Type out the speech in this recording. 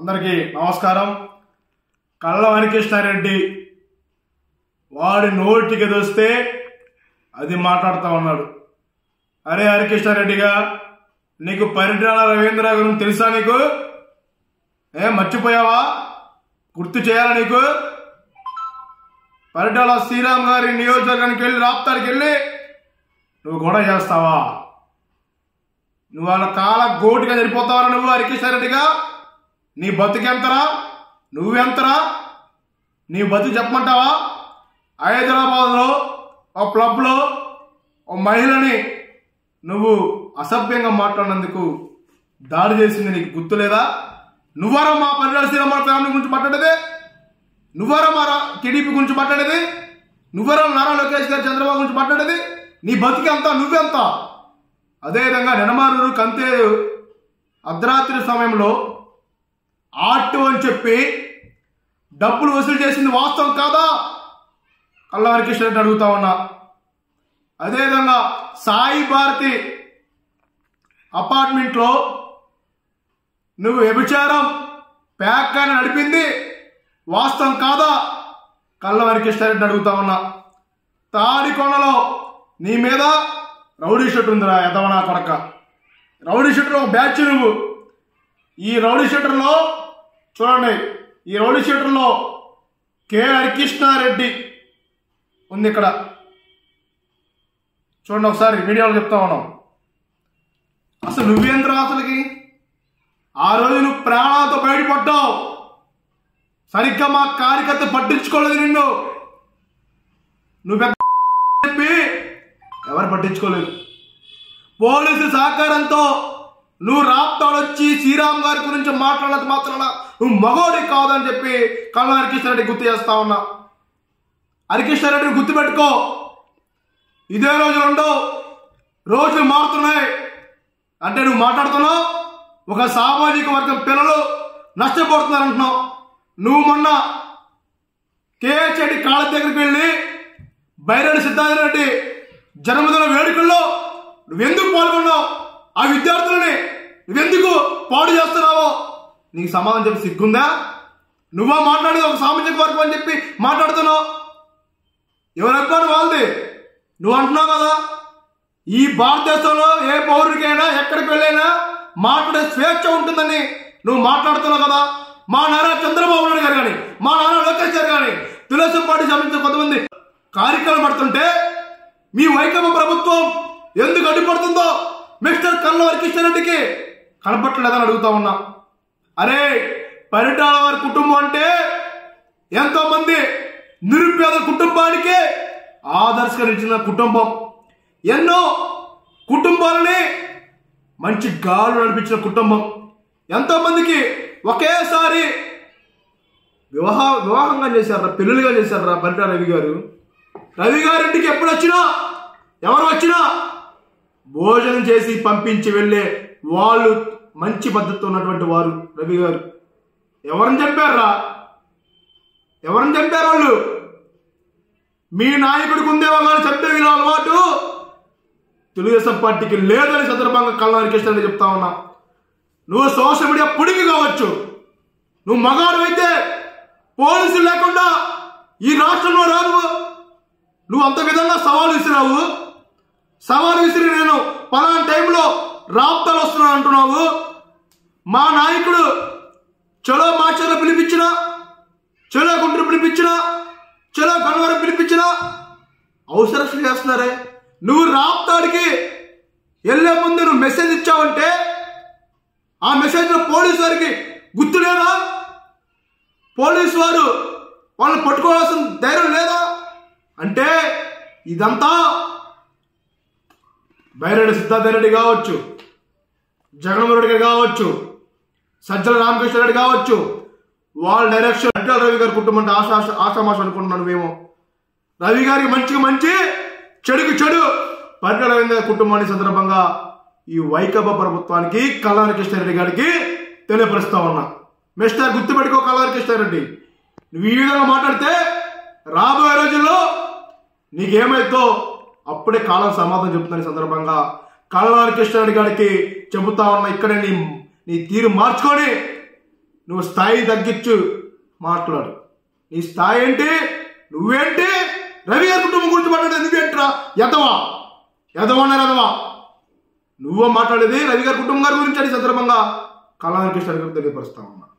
అందరికీ నమస్కారం కళ్ళ వెంకృష్ణారెడ్డి వాడి నోటికి ఎదొస్తే అది మాట్లాడుతూ ఉన్నాడు అరే హరికృష్ణారెడ్డిగా నీకు పరిటాల రవీంద్ర గురించి తెలుసా నీకు ఏ మర్చిపోయావా గుర్తు చేయాలా నీకు పరిటాల శ్రీరామ్ గారి నియోజకవర్గానికి వెళ్ళి రాప్తాడికి వెళ్ళి నువ్వు గొడవ చేస్తావా నువ్వు వాళ్ళ కాల గోటుగా సరిపోతావా నువ్వు హరికృష్ణారెడ్డిగా నీ బతుకెంతరా నువ్వెంతరా నీ బతుకు చెప్పమంటావా హైదరాబాద్లో ఒక క్లబ్లో ఒక మహిళని నువ్వు అసభ్యంగా మాట్లాడినందుకు దాడి చేసింది నీకు గుర్తులేదా నువ్వరా మా పరిణామ శ్రీరామ ఫ్యామిలీ గురించి మాట్లాడేది నువ్వరా మా రా- టీడీపీ గురించి మాట్లాడేది నువ్వరా నారా లోకేష్ గారు చంద్రబాబు గురించి మాట్లాడేది నీ బతికెంత నువ్వెంత అదేవిధంగా నెనమారు కంతేరు అర్ధరాత్రి సమయంలో ఆటు అని చెప్పి డబ్బులు వసూలు చేసింది వాస్తవం కాదా కల్లవారి కృష్ణ రెడ్డి అడుగుతా ఉన్నా అదేవిధంగా సాయి భారతి అపార్ట్మెంట్లో నువ్వు వ్యభిచారం ప్యాక్ అని నడిపింది వాస్తవం కాదా కల్లవారి కృష్ణారెడ్డి అడుగుతా ఉన్నా తాడికొండలో నీ మీద రౌడీ షర్ట్ ఉందిరా ఎదవనా కొడక రౌడీ షర్ట్ ఒక బ్యాచ్ నువ్వు ఈ రౌడీ షీటర్లో చూడండి ఈ రౌడీ షీటర్లో కె హరికృష్ణారెడ్డి ఉంది ఇక్కడ చూడండి ఒకసారి వీడియోలో చెప్తా ఉన్నాం అసలు నువ్వేంద్ర అసలుకి ఆ రోజు నువ్వు ప్రాణాలతో బయటపడ్డావు సరిగ్గా మా కార్యకర్త పట్టించుకోలేదు నిన్ను నువ్వు పెద్ద చెప్పి ఎవరు పట్టించుకోలేదు పోలీసు సహకారంతో నువ్వు రాప్తాడొచ్చి శ్రీరామ్ గారి గురించి మాట్లాడదు మాత్రాన నువ్వు మగోడి కాదని చెప్పి కళ్ళ హరికృష్ణారెడ్డి గుర్తు చేస్తా ఉన్నా హరికృష్ణారెడ్డిని గుర్తుపెట్టుకో ఇదే రోజులు ఉండవు రోజులు మారుతున్నాయి అంటే నువ్వు మాట్లాడుతున్నావు ఒక సామాజిక వర్గం పిల్లలు నష్టపోతున్నారు అంటున్నావు నువ్వు మొన్న కేహెచ్డి కాళ్ళ దగ్గరికి వెళ్ళి బైరెడ్డి సిద్ధార్థ రెడ్డి జన్మదిన వేడుకల్లో నువ్వెందుకు పాల్గొన్నావు ఆ విద్యార్థులని నువ్వెందుకు పాడు చేస్తున్నావో నీకు సమాధానం చెప్పి సిగ్గుందా నువ్వా మాట్లాడేది ఒక సామాజిక వర్గం అని చెప్పి మాట్లాడుతున్నావు ఎవరు అబ్బాను వాళ్ళది నువ్వు అంటున్నావు కదా ఈ భారతదేశంలో ఏ పౌరుడికైనా ఎక్కడికి వెళ్ళైనా మాట్లాడే స్వేచ్ఛ ఉంటుందని నువ్వు మాట్లాడుతున్నావు కదా మా నారా చంద్రబాబు నాయుడు గారు కానీ మా నారా లోకేష్ గారు కానీ తెలుగుదేశం పార్టీ సంబంధించిన కొంతమంది కార్యక్రమాలు పడుతుంటే మీ వైకమ్మ ప్రభుత్వం ఎందుకు అడ్డుపడుతుందో మిస్టర్ కల్లు హరికృష్ణారెడ్డికి కనపట్టలేదని అడుగుతా ఉన్నా అరే పరిటాల వారి కుటుంబం అంటే ఎంతో మంది నిరుపేద కుటుంబానికి ఆదర్శకరించిన కుటుంబం ఎన్నో కుటుంబాలని మంచి గాలు నడిపించిన కుటుంబం ఎంతో మందికి ఒకేసారి వివాహ వివాహంగా చేశారా పెళ్లిగా చేశారా పరిటాల రవి గారు రవి గారింటికి ఎప్పుడు వచ్చినా ఎవరు వచ్చినా భోజనం చేసి పంపించి వెళ్ళే వాళ్ళు మంచి పద్ధతితో ఉన్నటువంటి వారు రవి గారు ఎవరిని చంపారా ఎవరిని చంపారు వాళ్ళు మీ నాయకుడికి ఉందేమో కానీ చంపే విధానం అలవాటు తెలుగుదేశం పార్టీకి లేదని సందర్భంగా కళ్ళ కృష్ణ చెప్తా ఉన్నా నువ్వు సోషల్ మీడియా పుడికి కావచ్చు నువ్వు మగాడు అయితే పోలీసులు లేకుండా ఈ రాష్ట్రంలో రాదు నువ్వు అంత విధంగా సవాలు విసిరావు సవాలు విసిరి నేను పలానా టైంలో రాప్తాలు వస్తున్నాను అంటున్నావు మా నాయకుడు చలో మాచర్ల పిలిపించిన చలో గుంటూరు పిలిపించిన చలో గన్నవరం పిలిపించిన అవసరం చేస్తున్నారే నువ్వు రాప్తాడికి వెళ్ళే ముందు నువ్వు మెసేజ్ ఇచ్చావంటే ఆ మెసేజ్ పోలీసు వారికి గుర్తు లేదా పోలీసు వారు వాళ్ళని పట్టుకోవాల్సిన ధైర్యం లేదా అంటే ఇదంతా బైరెడ్డి సిద్ధార్థరెడ్డి కావచ్చు జగన్మోహన్ రెడ్డి గారు కావచ్చు సజ్జల రామకృష్ణ రెడ్డి కావచ్చు వాళ్ళ డైరెక్షన్ అడ్డల రవి గారి కుటుంబం అంటే ఆశ ఆశ ఆశామాష అనుకుంటున్నాను మేము రవి గారికి మంచికి మంచి చెడుకి చెడు పరిటాల రవీంద్ర గారి కుటుంబాన్ని సందర్భంగా ఈ వైకబ్బ ప్రభుత్వానికి కళ్యాణ కృష్ణారెడ్డి గారికి తెలియపరుస్తా ఉన్నా మిస్టర్ గుర్తుపెట్టుకో కళ్యాణ కృష్ణారెడ్డి నువ్వు ఈ విధంగా మాట్లాడితే రాబోయే రోజుల్లో నీకేమైతో అప్పుడే కాలం సమాధానం చెప్తున్న ఈ సందర్భంగా కళ్యాణ కృష్ణారెడ్డి గారికి చెబుతా ఉన్నా ఇక్కడే నీ నీ తీరు మార్చుకొని నువ్వు స్థాయి తగ్గించు మాట్లాడు నీ స్థాయి ఏంటి నువ్వేంటి రవి గారి కుటుంబం గురించి మాట్లాడేది నువ్వేంట్రా ఎదవా ఎదవన్నారు ఎదవా నువ్వు మాట్లాడేది రవి గారి కుటుంబం గారి గురించి అని సందర్భంగా కళాకృష్ణ గారికి తెలియపరుస్తా ఉన్నా